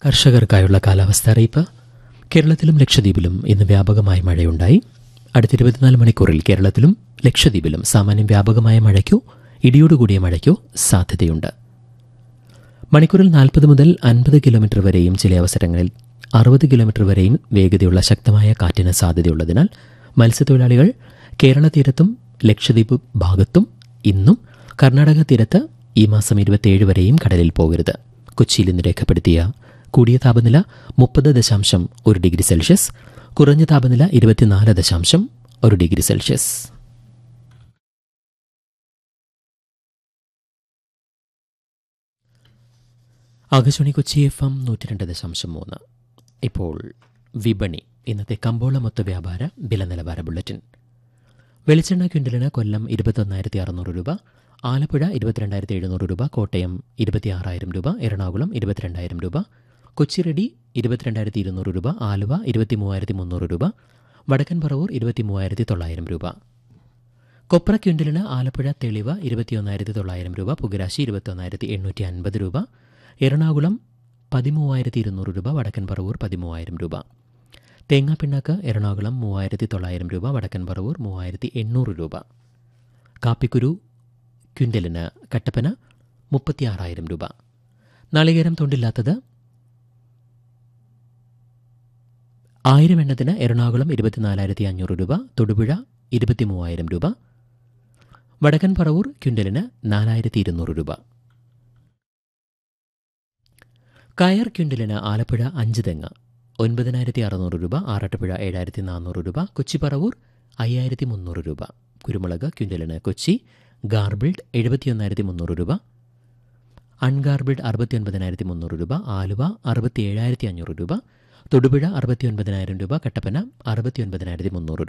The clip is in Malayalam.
കർഷകർക്കായുള്ള കാലാവസ്ഥ അറിയിപ്പ് കേരളത്തിലും ലക്ഷദ്വീപിലും ഇന്ന് വ്യാപകമായ മഴയുണ്ടായി അടുത്ത ഇരുപത്തിനാല് മണിക്കൂറിൽ കേരളത്തിലും ലക്ഷദ്വീപിലും സാമാന്യം വ്യാപകമായ മഴയ്ക്കോ ഇടിയോടുകൂടിയ മഴയ്ക്കോ സാധ്യതയുണ്ട് മണിക്കൂറിൽ നാൽപ്പത് മുതൽ അൻപത് കിലോമീറ്റർ വരെയും ചില അവസരങ്ങളിൽ അറുപത് കിലോമീറ്റർ വരെയും വേഗതയുള്ള ശക്തമായ കാറ്റിന് സാധ്യതയുള്ളതിനാൽ മത്സ്യത്തൊഴിലാളികൾ കേരള തീരത്തും ലക്ഷദ്വീപ് ഭാഗത്തും ഇന്നും കർണാടക തീരത്ത് ഈ മാസം ഇരുപത്തിയേഴ് വരെയും കടലിൽ പോകരുത് കൊച്ചിയിൽ ഇന്ന് രേഖപ്പെടുത്തിയ കൂടിയ താപനില മുപ്പത് ദശാംശം ഒരു ഡിഗ്രി സെൽഷ്യസ് കുറഞ്ഞ താപനില ഇരുപത്തിനാല് ദശാംശം ഒരു degree Celsius Akashvani Kochi F M നൂറ്റി രണ്ട് ദശാംശം മൂന്ന് ഇപ്പോൾ വിപണി ഇന്നത്തെ കമ്പോള മൊത്ത വ്യാപാര വില നിലവാര ബുള്ളറ്റിൻ വെളിച്ചെണ്ണ ക്വിൻ്റലിന് കൊല്ലം ഇരുപത്തൊന്നായിരത്തി അറുന്നൂറ് രൂപ ആലപ്പുഴ ഇരുപത്തിരണ്ടായിരത്തി എഴുന്നൂറ് രൂപ കോട്ടയം ഇരുപത്തിയാറായിരം രൂപ എറണാകുളം ഇരുപത്തിരണ്ടായിരം രൂപ കൊച്ചി റെഡി ഇരുപത്തിരണ്ടായിരത്തി ഇരുന്നൂറ് രൂപ ആലുവ ഇരുപത്തി മൂവായിരത്തി മുന്നൂറ് രൂപ വടക്കൻ പറവൂർ ഇരുപത്തി മൂവായിരത്തി തൊള്ളായിരം രൂപ കൊപ്ര ക്വിൻ്റലിന് ആലപ്പുഴ തെളിവ് ഇരുപത്തിയൊന്നായിരത്തി തൊള്ളായിരം രൂപ പുകരാശി ഇരുപത്തൊന്നായിരത്തി എണ്ണൂറ്റി അൻപത് രൂപ എറണാകുളം പതിമൂവായിരത്തി ഇരുന്നൂറ് രൂപ വടക്കൻ പറവൂർ പതിമൂവായിരം രൂപ തേങ്ങാപ്പിണ്ണാക്ക് എറണാകുളം മൂവായിരത്തി തൊള്ളായിരം രൂപ വടക്കൻ പറവൂർ മൂവായിരത്തി എണ്ണൂറ് രൂപ കാപ്പിക്കുരു ക്വിൻ്റലിന് കട്ടപ്പന മുപ്പത്തിയാറായിരം രൂപ നാളികേരം തൊണ്ടില്ലാത്തത് ആയിരം എണ്ണത്തിന് എറണാകുളം ഇരുപത്തിനാലായിരത്തി അഞ്ഞൂറ് രൂപ തൊടുപുഴ ഇരുപത്തി മൂവായിരം രൂപ വടക്കൻ പറവൂർ ക്വിൻ്റലിന് നാലായിരത്തി ഇരുന്നൂറ് രൂപ കയർ ക്വിൻ്റലിന് ആലപ്പുഴ അഞ്ച് തെങ്ങ് ഒൻപതിനായിരത്തി അറുന്നൂറ് രൂപ ആറാട്ടുപുഴ ഏഴായിരത്തി നാനൂറ് രൂപ കൊച്ചി പറവൂർ അയ്യായിരത്തി മുന്നൂറ് രൂപ കുരുമുളക് ക്വിൻ്റലിന് കൊച്ചി ഗാർബിൾഡ് എഴുപത്തിയൊന്നായിരത്തി മുന്നൂറ് രൂപ അൺഗാർബിൾഡ് അറുപത്തി ഒൻപതിനായിരത്തി മുന്നൂറ് രൂപ ആലുവ അറുപത്തി ഏഴായിരത്തി അഞ്ഞൂറ് രൂപ തൊടുപുഴ അറുപത്തി ഒൻപതിനായിരം രൂപ കട്ടപ്പന അറുപത്തി ഒൻപതിനായിരത്തി മുന്നൂറ്